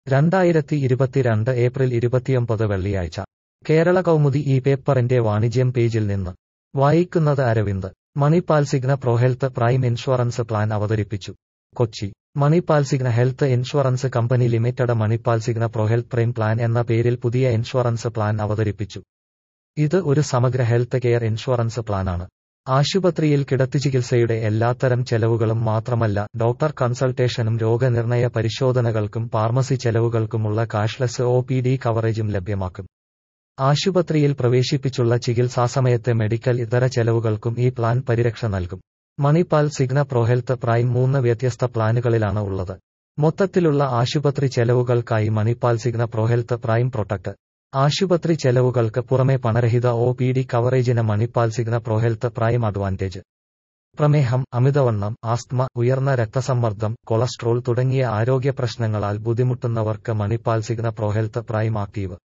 രണ്ടായിരത്തി ഇരുപത്തിരണ്ട് ഏപ്രിൽ ഇരുപത്തിയൊമ്പത് വെള്ളിയാഴ്ച കേരള കൗമുദി ഈ പേപ്പറിന്റെ വാണിജ്യം പേജിൽ നിന്ന് വായിക്കുന്നത് Aravind Manipal Cigna pro health prime insurance plan അവതരിപ്പിച്ചു Kochi Manipal Cigna health insurance company limited Manipal Cigna pro health prime plan എന്ന പേരിൽ പുതിയ ഇൻഷുറൻസ് പ്ലാൻ അവതരിപ്പിച്ചു ഇത് ഒരു സമഗ്ര ഹെൽത്ത് കെയർ ഇൻഷുറൻസ് പ്ലാനാണ് ആശുപത്രിയിൽ കിടത്തിച്ചികിത്സയുടെ എല്ലാത്തരം ചെലവുകളും മാത്രമല്ല ഡോക്ടർ കൺസൾട്ടേഷനും രോഗനിർണയ പരിശോധനകൾക്കും ഫാർമസി ചെലവുകൾക്കുമുള്ള കാഷ്ലെസ് ഒ പി ഡി കവറേജും ലഭ്യമാക്കും ആശുപത്രിയിൽ പ്രവേശിപ്പിച്ചുള്ള ചികിത്സാസമയത്തെ മെഡിക്കൽ ഇതര ചെലവുകൾക്കും ഈ പ്ലാൻ പരിരക്ഷ നൽകും Manipal Cigna pro health prime മൂന്ന് വ്യത്യസ്ത പ്ലാനുകളിലാണ് ഉള്ളത് മൊത്തത്തിലുള്ള ആശുപത്രി ചെലവുകൾക്കായി Manipal Cigna pro health prime protect ആശുപത്രി ചെലവുകൾക്ക് പുറമെ പണരഹിത ഒ പി ഡി കവറേജിന് Manipal Cigna pro health prime advantage പ്രമേഹം അമിതവണ്ണം ആസ്ത്മ ഉയർന്ന രക്തസമ്മർദ്ദം കൊളസ്ട്രോൾ തുടങ്ങിയ ആരോഗ്യ പ്രശ്നങ്ങളാൽ ബുദ്ധിമുട്ടുന്നവർക്ക് Manipal Cigna pro health prime active